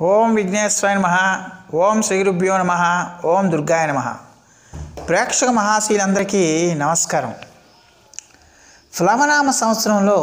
ఓం విఘ్నేశ్వరాయ నమ ఓం శ్రీగురుభ్యో నమ ఓం దుర్గాయ నమ ప్రేక్షక మహాశీలందరికీ నమస్కారం ఫ్లవనామ సంవత్సరంలో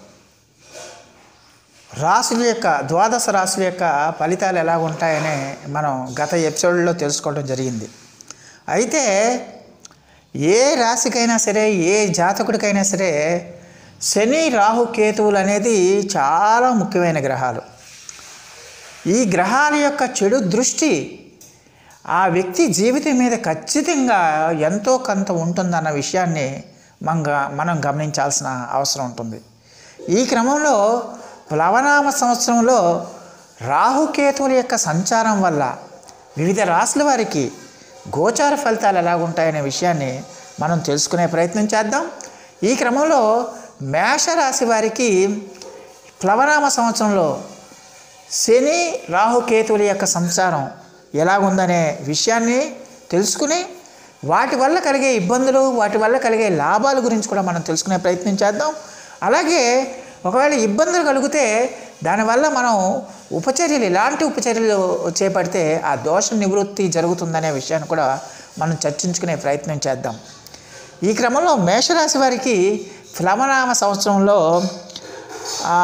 రాశుల యొక్క ద్వాదశ రాశుల యొక్క ఫలితాలు ఎలా ఉంటాయని మనం గత ఎపిసోడ్లో తెలుసుకోవడం జరిగింది అయితే ఏ రాశికైనా సరే ఏ జాతకుడికైనా సరే శని రాహు కేతువులు అనేది చాలా ముఖ్యమైన గ్రహాలు ఈ గ్రహాల యొక్క చెడు దృష్టి ఆ వ్యక్తి జీవితం మీద ఖచ్చితంగా ఎంతో కొంత ఉంటుందన్న విషయాన్ని మనం గ- మనం గమనించాల్సిన అవసరం ఉంటుంది ఈ క్రమంలో ప్లవనామ సంవత్సరంలో రాహుకేతువుల యొక్క సంచారం వల్ల వివిధ రాశుల వారికి గోచార ఫలితాలు ఎలా ఉంటాయనే విషయాన్ని మనం తెలుసుకునే ప్రయత్నం చేద్దాం ఈ క్రమంలో మేషరాశి వారికి ప్లవనామ సంవత్సరంలో శని రాహుకేతువుల యొక్క సంసారం ఎలాగుందనే విషయాన్ని తెలుసుకుని వాటి వల్ల కలిగే ఇబ్బందులు వాటి వల్ల కలిగే లాభాల గురించి కూడా మనం తెలుసుకునే ప్రయత్నం చేద్దాం అలాగే ఒకవేళ ఇబ్బందులు కలిగితే దానివల్ల మనం ఉపచర్యలు ఎలాంటి ఉపచర్యలు చేపడితే ఆ దోష నివృత్తి జరుగుతుందనే విషయాన్ని కూడా మనం చర్చించుకునే ప్రయత్నం చేద్దాం ఈ క్రమంలో మేషరాశి వారికి ఫ్లవనామ సంవత్సరంలో ఆ,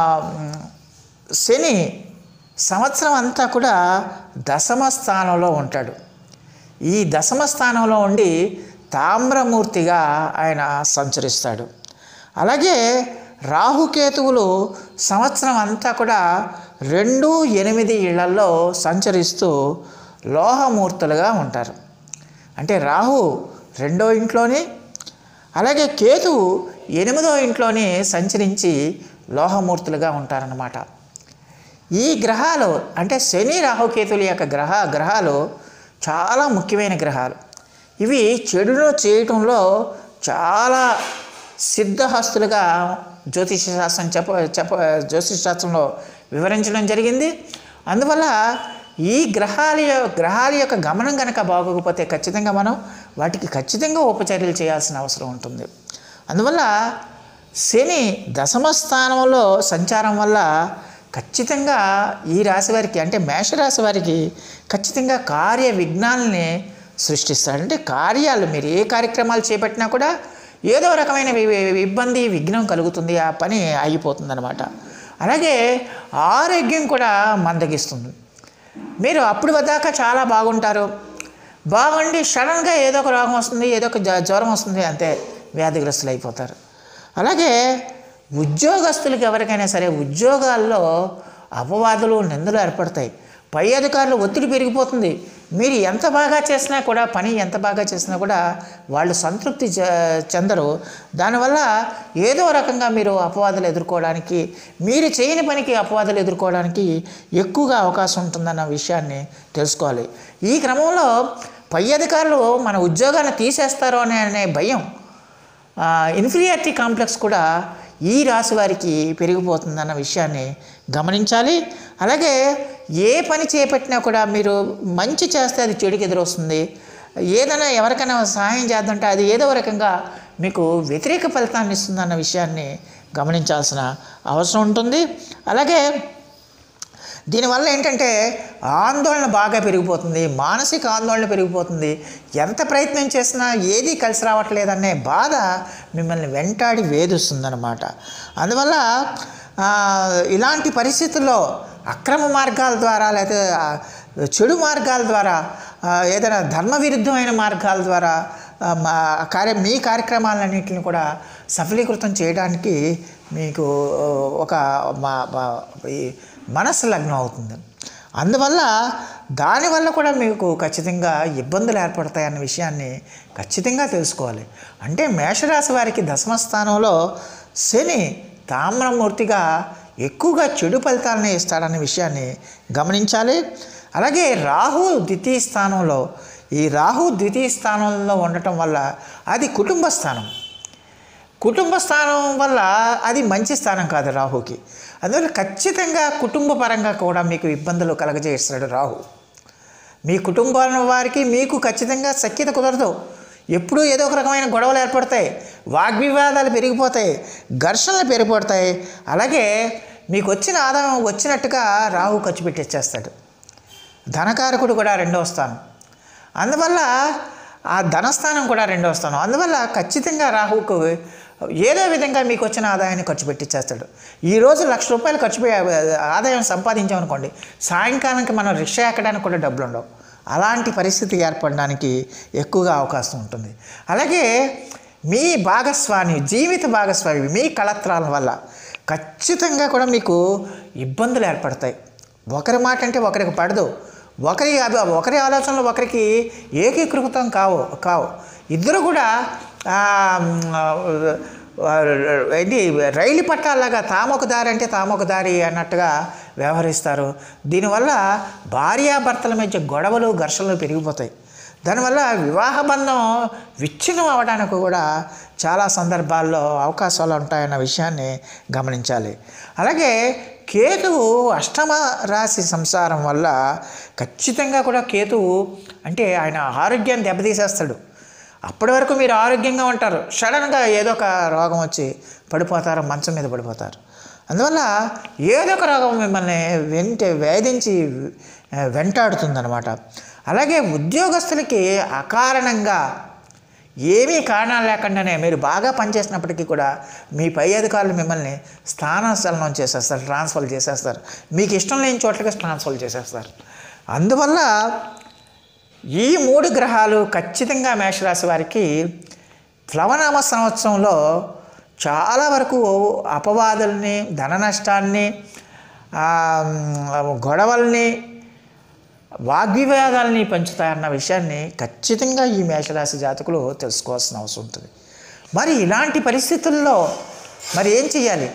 శని సంవత్సరం అంతా కూడా దశమ స్థానంలో ఉంటాడు ఈ దశమ స్థానంలో ఉండి తామ్రమూర్తిగా ఆయన సంచరిస్తాడు అలాగే రాహుకేతువులు సంవత్సరం అంతా కూడా రెండు ఎనిమిది ఇళ్లలో సంచరిస్తూ లోహమూర్తులుగా ఉంటారు అంటే రాహు రెండో ఇంట్లోని అలాగే కేతు ఎనిమిదో ఇంట్లోని సంచరించి లోహమూర్తులుగా ఉంటారన్నమాట ఈ గ్రహాలు అంటే శని రాహుకేతుల యొక్క గ్రహ గ్రహాలు చాలా ముఖ్యమైన గ్రహాలు ఇవి చెడును చేయటంలో చాలా సిద్ధహస్తులుగా జ్యోతిష శాస్త్రం చెప్ప చెప్ప జ్యోతిష శాస్త్రంలో వివరించడం జరిగింది అందువల్ల ఈ గ్రహాల యొ- గ్రహాల యొక్క గమనం కనుక బాగోకపోతే ఖచ్చితంగా మనం వాటికి ఖచ్చితంగా ఉపచర్యలు చేయాల్సిన అవసరం ఉంటుంది అందువల్ల శని దశమ స్థానంలో సంచారం వల్ల ఖచ్చితంగా ఈ రాశి వారికి అంటే మేషరాశి వారికి ఖచ్చితంగా కార్య విఘ్నాలని సృష్టిస్తాడు అంటే కార్యాలు మీరు ఏ కార్యక్రమాలు చేపట్టినా కూడా ఏదో రకమైన వి- వి- ఇబ్బంది విఘ్నం కలుగుతుంది ఆ పని ఆగిపోతుంది అలాగే ఆరోగ్యం కూడా మందగిస్తుంది మీరు అప్పుడు దాకా చాలా బాగుంటారు బాగుండి సడన్గా ఏదో ఒక రోగం వస్తుంది ఏదో ఒక జ- జ్వరం వస్తుంది అంతే వ్యాధిగ్రస్తులు అయిపోతారు అలాగే ఉద్యోగస్తులకు ఎవరికైనా సరే ఉద్యోగాల్లో అపవాదులు నిందలు ఏర్పడతాయి పై అధికారులు ఒత్తిడి పెరిగిపోతుంది మీరు ఎంత బాగా చేసినా కూడా పని ఎంత బాగా చేసినా కూడా వాళ్ళు సంతృప్తి చె- చెందరు దానివల్ల ఏదో రకంగా మీరు అపవాదులు ఎదుర్కోవడానికి మీరు చేయని పనికి అపవాదులు ఎదుర్కోవడానికి ఎక్కువగా అవకాశం ఉంటుందన్న విషయాన్ని తెలుసుకోవాలి ఈ క్రమంలో పై అధికారులు మన ఉద్యోగాన్ని తీసేస్తారో అనే అనే భయం ఇన్ఫీరియారిటీ కాంప్లెక్స్ కూడా ఈ రాశి వారికి పెరిగిపోతుందన్న విషయాన్ని గమనించాలి అలాగే ఏ పని చేపట్టినా కూడా మీరు మంచి చేస్తే అది చెడుకి ఎదురొస్తుంది ఏదైనా ఎవరికైనా సహాయం చేద్దంటే అది ఏదో రకంగా మీకు వ్యతిరేక ఫలితాన్ని ఇస్తుందన్న విషయాన్ని గమనించాల్సిన అవసరం ఉంటుంది అలాగే దీనివల్ల ఏంటంటే ఆందోళన బాగా పెరిగిపోతుంది మానసిక ఆందోళన పెరిగిపోతుంది ఎంత ప్రయత్నం చేసినా ఏది కలిసి రావట్లేదనే బాధ మిమ్మల్ని వెంటాడి వేధిస్తుందన్నమాట అందువల్ల ఆ, ఇలాంటి పరిస్థితుల్లో అక్రమ మార్గాల ద్వారా లేకపోతే ఆ, చెడు మార్గాల ద్వారా ఆ, ఏదైనా ధర్మ విరుద్ధమైన మార్గాల ద్వారా ఆ, మా కార్య మీ కార్యక్రమాలన్నింటిని కూడా సఫలీకృతం చేయడానికి మీకు ఒక మా మా- ఈ మనస్సు లగ్నం అవుతుంది అందువల్ల దానివల్ల కూడా మీకు ఖచ్చితంగా ఇబ్బందులు ఏర్పడతాయి అన్న విషయాన్ని ఖచ్చితంగా తెలుసుకోవాలి అంటే మేషరాశి వారికి దశమ స్థానంలో శని తామ్రమూర్తిగా ఎక్కువగా చెడు ఫలితాలని ఇస్తాడనే విషయాన్ని గమనించాలి అలాగే రాహు ద్వితీయ స్థానంలో ఈ రాహు ద్వితీయ స్థానంలో ఉండటం వల్ల అది కుటుంబ స్థానం కుటుంబ స్థానం వల్ల అది మంచి స్థానం కాదు రాహుకి అందువల్ల ఖచ్చితంగా కుటుంబ పరంగా కూడా మీకు ఇబ్బందులు కలగజేస్తాడు రాహు మీ కుటుంబాల వారికి మీకు ఖచ్చితంగా సఖ్యత కుదరదు ఎప్పుడూ ఏదో ఒక రకమైన గొడవలు ఏర్పడతాయి వాగ్వివాదాలు పెరిగిపోతాయి ఘర్షణలు పెరిగిపోతాయి అలాగే మీకు వచ్చిన ఆదాయం వచ్చినట్టుగా రాహు ఖర్చు పెట్టిచ్చేస్తాడు ధనకారకుడు కూడా రెండవ స్థానం అందువల్ల ఆ ధనస్థానం కూడా రెండవ స్థానం అందువల్ల ఖచ్చితంగా రాహుకు ఏదో విధంగా మీకు వచ్చిన ఆదాయాన్ని ఖర్చు పెట్టిచ్చేస్తాడు ఈరోజు లక్ష రూపాయలు ఖర్చు పె ఆదాయం సంపాదించామనుకోండి సాయంకాలానికి మనం రిక్షా ఎక్కడానికి కూడా డబ్బులు ఉండవు అలాంటి పరిస్థితి ఏర్పడడానికి ఎక్కువగా అవకాశం ఉంటుంది అలాగే మీ భాగస్వామి జీవిత భాగస్వామి మీ కళత్రాల వల్ల ఖచ్చితంగా కూడా మీకు ఇబ్బందులు ఏర్పడతాయి ఒకరి మాట అంటే ఒకరికి పడదు ఒకరి అభి- ఒకరి ఆలోచనలు ఒకరికి ఏకీకృతం కావు కావు ఇద్దరు కూడా ఆ, ఆ, ఏంటి రైలు పట్టాలాగా తామొక దారి అంటే తామొక దారి అన్నట్టుగా వ్యవహరిస్తారు దీనివల్ల భార్యాభర్తల మధ్య గొడవలు ఘర్షణలు పెరిగిపోతాయి దానివల్ల వివాహ బంధం విచ్ఛిన్నం అవ్వడానికి కూడా చాలా సందర్భాల్లో అవకాశాలు ఉంటాయన్న విషయాన్ని గమనించాలి అలాగే కేతువు అష్టమ రాశి సంసారం వల్ల ఖచ్చితంగా కూడా కేతువు అంటే ఆయన ఆరోగ్యాన్ని దెబ్బతీసేస్తాడు అప్పటి వరకు మీరు ఆరోగ్యంగా ఉంటారు సడన్గా ఏదో ఒక రోగం వచ్చి పడిపోతారు మంచం మీద పడిపోతారు అందువల్ల ఏదో ఒక రోగం మిమ్మల్ని వెంట వేధించి ఆ, వెంటాడుతుందన్నమాట అలాగే ఉద్యోగస్తులకి అకారణంగా ఏమీ కారణాలు లేకుండానే మీరు బాగా పనిచేసినప్పటికీ కూడా మీ పై అధికారులు మిమ్మల్ని స్థానచలనం చేసేస్తారు ట్రాన్స్ఫర్ చేసేస్తారు మీకు ఇష్టం లేని చోట్లకి ట్రాన్స్ఫర్ చేసేస్తారు అందువల్ల ఈ మూడు గ్రహాలు ఖచ్చితంగా మేషరాశి వారికి ప్లవనామ సంవత్సరంలో చాలా వరకు అపవాదుల్ని ధన నష్టాన్ని ఆ, గొడవల్ని వాగ్వివాదాలని పెంచుతాయన్న విషయాన్ని ఖచ్చితంగా ఈ మేషరాశి జాతకులు తెలుసుకోవాల్సిన అవసరం ఉంటుంది మరి ఇలాంటి పరిస్థితుల్లో మరి ఏం చేయాలి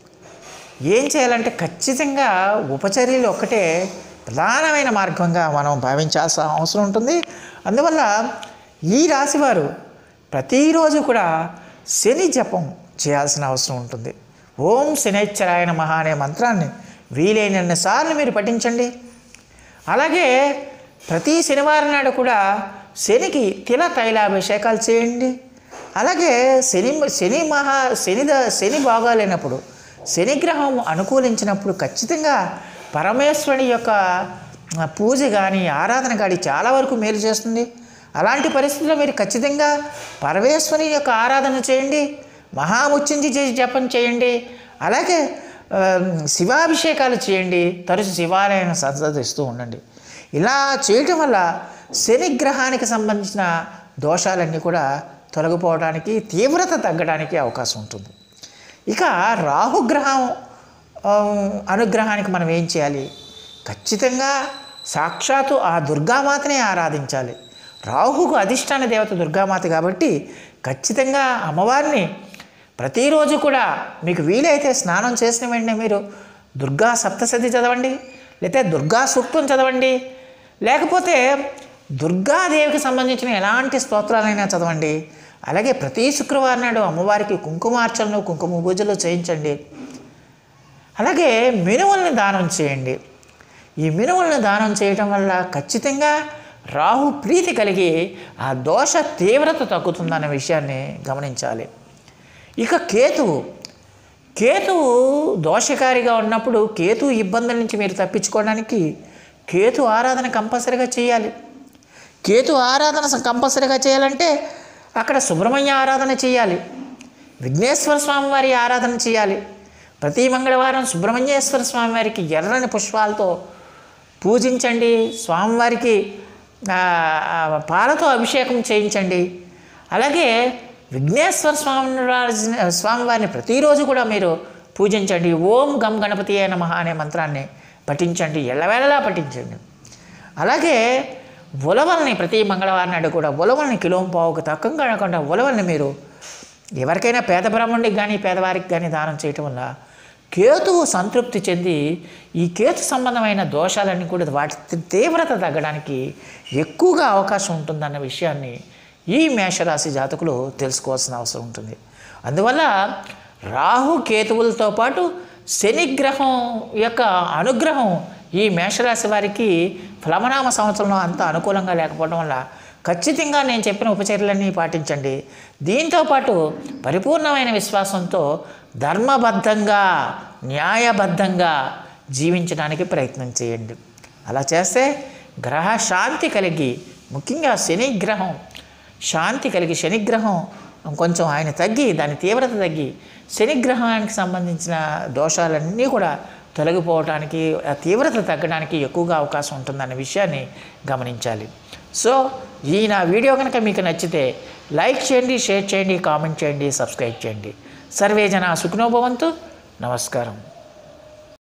ఏం చేయాలంటే ఖచ్చితంగా ఉపచర్యలు ఒక్కటే ప్రధానమైన మార్గంగా మనం భావించాల్సిన అవసరం ఉంటుంది అందువల్ల ఈ రాశివారు ప్రతిరోజు కూడా శని జపం చేయాల్సిన అవసరం ఉంటుంది ఓం శనైశ్చరాయన మహా అనే మంత్రాన్ని వీలైనన్ని సార్లు మీరు పఠించండి అలాగే ప్రతి శనివారం నాడు కూడా శనికి తిల తైలాభిషేకాలు చేయండి అలాగే శని శని మహా శని ద- శని బాగాలేనప్పుడు శనిగ్రహం అనుకూలించినప్పుడు ఖచ్చితంగా పరమేశ్వరుని యొక్క ఆ, పూజ కానీ ఆరాధన కానీ చాలా వరకు మేలు చేస్తుంది అలాంటి పరిస్థితుల్లో మీరు ఖచ్చితంగా పరమేశ్వరుని యొక్క ఆరాధన చేయండి మహాముచ్చించి చేసి జపం చేయండి అలాగే ఆ, శివాభిషేకాలు చేయండి తరచు శివాలయాన్ని సందర్శిస్తూ ఉండండి ఇలా చేయటం వల్ల శనిగ్రహానికి సంబంధించిన దోషాలన్నీ కూడా తొలగిపోవడానికి తీవ్రత తగ్గడానికి అవకాశం ఉంటుంది ఇక రాహుగ్రహం ఆ, అనుగ్రహానికి మనం ఏం చేయాలి ఖచ్చితంగా సాక్షాత్తు ఆ దుర్గామాతనే ఆరాధించాలి రాహుకు అధిష్టాన దేవత దుర్గామాత కాబట్టి ఖచ్చితంగా అమ్మవారిని ప్రతిరోజు కూడా మీకు వీలైతే స్నానం చేసిన వెంటనే మీరు దుర్గా సప్తశతి చదవండి లేకపోతే దుర్గా సూక్తం చదవండి లేకపోతే దుర్గాదేవికి సంబంధించిన ఎలాంటి స్తోత్రాలైనా చదవండి అలాగే ప్రతి శుక్రవారం నాడు అమ్మవారికి కుంకుమార్చనలు కుంకుమ పూజలు చేయించండి అలాగే మినుములను దానం చేయండి ఈ మినుములను దానం చేయటం వల్ల ఖచ్చితంగా రాహు ప్రీతి కలిగి ఆ దోష తీవ్రత తగ్గుతుందన్న విషయాన్ని గమనించాలి ఇక కేతువు కేతువు దోషకారిగా ఉన్నప్పుడు కేతు ఇబ్బందుల నుంచి మీరు తప్పించుకోవడానికి కేతు ఆరాధన కంపల్సరిగా చేయాలి కేతు ఆరాధన స- కంపల్సరిగా చేయాలంటే అక్కడ సుబ్రహ్మణ్య ఆరాధన చేయాలి విఘ్నేశ్వర స్వామి వారి ఆరాధన చేయాలి ప్రతి మంగళవారం సుబ్రహ్మణ్యేశ్వర స్వామి వారికి ఎర్రని పుష్పాలతో పూజించండి స్వామివారికి ఆ, ఆ, పాలతో అభిషేకం చేయించండి అలాగే విఘ్నేశ్వర స్వామి వారి స్వామివారిని ప్రతిరోజు కూడా మీరు పూజించండి ఓం గం గణపతి అయిన మహా అనే మంత్రాన్ని పఠించండి ఎల్లవేళలా పఠించండి అలాగే ఉలవల్ని ప్రతి మంగళవారం నాడు కూడా ఉలవల్ని కిలోం పావుకు తక్కువ కాకుండా ఉలవల్ని మీరు ఎవరికైనా పేద బ్రాహ్మణుడికి కానీ పేదవారికి కానీ దానం చేయటం వల్ల కేతువు సంతృప్తి చెంది ఈ కేతు సంబంధమైన దోషాలన్నీ కూడా వాటి తీ- తీవ్రత తగ్గడానికి ఎక్కువగా అవకాశం ఉంటుందన్న విషయాన్ని ఈ మేషరాశి జాతకులు తెలుసుకోవాల్సిన అవసరం ఉంటుంది అందువల్ల రాహు కేతువులతో పాటు శనిగ్రహం యొక్క అనుగ్రహం ఈ మేషరాశి వారికి ఫలమనామ సంవత్సరంలో అంత అనుకూలంగా లేకపోవడం వల్ల ఖచ్చితంగా నేను చెప్పిన ఉపచర్యలన్నీ పాటించండి దీంతోపాటు పరిపూర్ణమైన విశ్వాసంతో ధర్మబద్ధంగా న్యాయబద్ధంగా జీవించడానికి ప్రయత్నం చేయండి అలా చేస్తే గ్రహ శాంతి కలిగి ముఖ్యంగా శని గ్రహం శాంతి కలిగి శనిగ్రహం కొంచెం ఆయన తగ్గి దాని తీవ్రత తగ్గి శనిగ్రహానికి సంబంధించిన దోషాలన్నీ కూడా తొలగిపోవడానికి ఆ తీవ్రత తగ్గడానికి ఎక్కువగా అవకాశం ఉంటుందన్న విషయాన్ని గమనించాలి సో ఈ నా వీడియో కనుక మీకు నచ్చితే లైక్ చేయండి షేర్ చేయండి కామెంట్ చేయండి సబ్స్క్రైబ్ చేయండి సర్వే జన సుఖనోభవంతు నమస్కారం